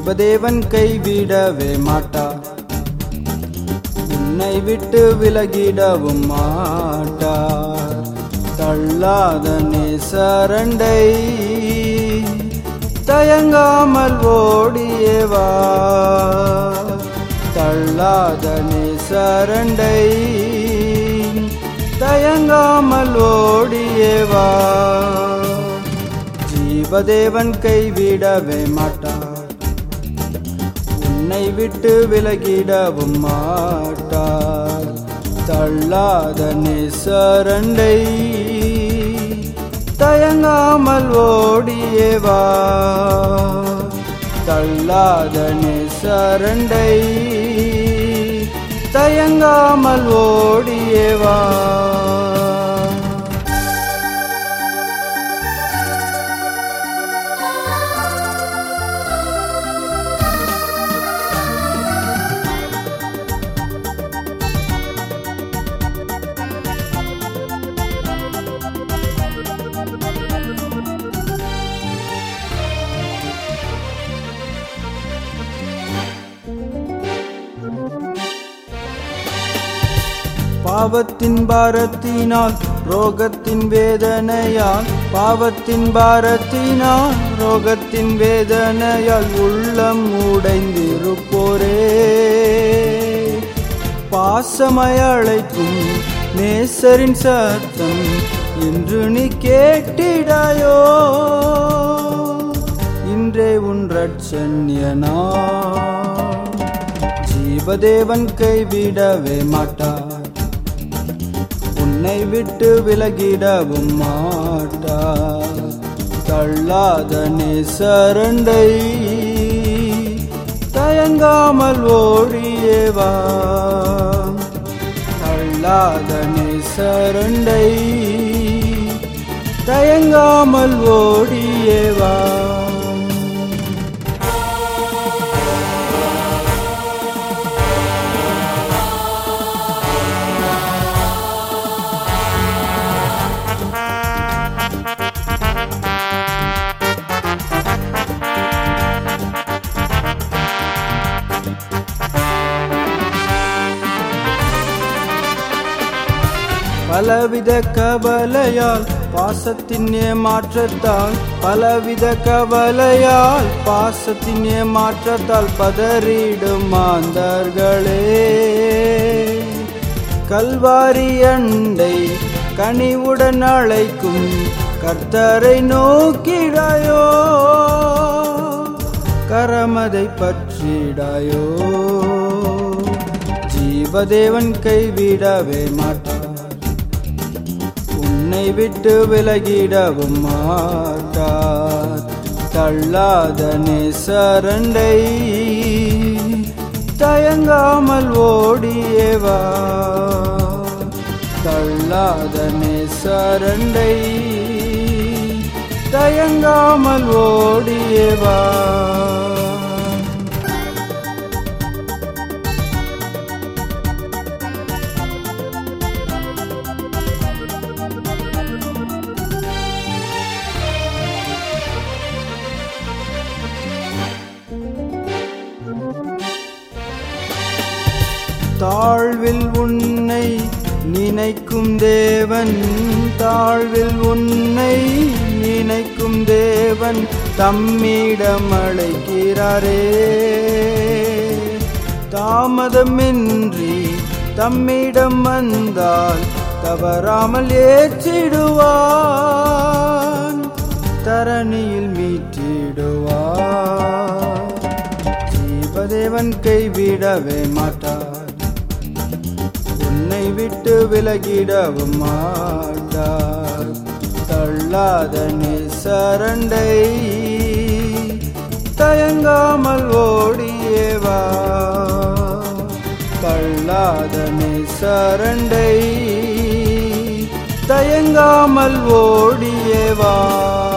ஜீவதேவன் கைவிடவே மாட்டார் உன்னை விட்டு விலகிடவும் மாட்டார் தள்ளாத நேசரண்டை தயங்காமல் ஓடியவா தள்ளாத நேசரண்டை தயங்காமல் ஓடியவா ஜீவதேவன் கைவிடவே மாட்டார் உன்னை விட்டு விலகிடவும் மாட்டார் தள்ளாத நேசரண்டை தயங்காமல் ஓடியவா தள்ளாத நேசரண்டை தயங்காமல் ஓடியவா பாவத்தின் பாரத்தினால் ரோகத்தின் வேதனையால் பாவத்தின் பாரத்தினால் ரோகத்தின் வேதனையால் உள்ளம் உடைந்திருப்போரே பாசமய அழைக்கும் நேசரின் சத்தம் இன்று நீ கேட்டிடாயோ இன்றே உன் ரட்சண்யனா ஜீவதேவன் கைவிடவே மாட்டார் உன்னை விட்டு விலகிடவும் மாட்டார் தள்ளாத நேசரண்டை தயங்காமல் ஓடியவா தள்ளாத நேசரண்டை தயங்காமல் ஓடியவா பலவித கவலையால் பாசத்தின் ஏமாற்றத்தால் பலவித கவலையால் பாசத்தின் ஏமாற்றத்தால் பதறிடும் மாந்தர்களே கல்வாரி அண்டை கனிவுடன் அழைக்கும் கர்த்தரை நோக்கிடாயோ கரமதை பற்றிடாயோ ஜீவதேவன் கைவிடவே மாட்டார் உன்னை விட்டு விலகிடவும் மாட்டார் தள்ளாத நேசரண்டை தயங்காமல் ஓடியவா தள்ளாத நேசரண்டை தயங்காமல் ஓடியவா தாழ்வில் உன்னை நினைக்கும் தேவன் தாழ்வில் உன்னை நினைக்கும் தேவன் தம்மிடம் அழைக்கிறாரே தாமதமின்றி தம்மிடம் வந்தால் தவறாமல் ஏற்றிடுவான் தரணியில் மீட்டிடுவான் ஜீவதேவன் கைவிடவே மாட்டார் உன்னை விட்டு விலகிடவும் மாட்டார் தள்ளாத நேசரண்டை தயங்காமல் ஓடியவா தள்ளாத நேசரண்டை தயங்காமல் ஓடியவா